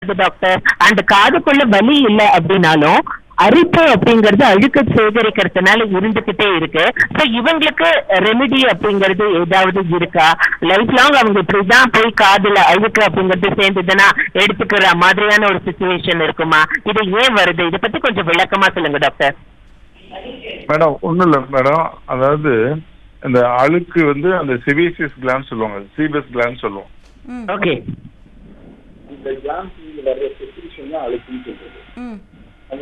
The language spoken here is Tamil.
டாக்டர் அந்த காதுக்குள்ள வலி இல்ல அப்படின்னாலும் அரிப்பு அப்படிங்கறது அழுக்க சேகரிக்கிறதுனால இருந்துகிட்டே இருக்கு சோ இவங்களுக்கு ரெமெடி அப்படிங்கறது ஏதாவது இருக்கா லைஃப் லாங் அவங்க இப்படிதான் போய் காதுல அழுக்கு அப்படிங்கறது சேர்ந்ததுன்னா எடுத்துக்கிற மாதிரியான ஒரு சுச்சுவேஷன் இருக்குமா இது ஏன் வருது இதை பத்தி கொஞ்சம் விளக்கமா சொல்லுங்க டாக்டர் மேடம் ஒன்றும் இல்லை மேடம் அதாவது இந்த அழுக்கு வந்து அந்த செவிசியஸ் கிளாண்ட் சொல்லுவாங்க சீபஸ் கிளாண்ட் சொல்லுவோம் ம் ஓகே இந்த கிளாண்ட் வர்ற செக்ரேஷன் தான் அழுக்குன்னு சொல்றது ம்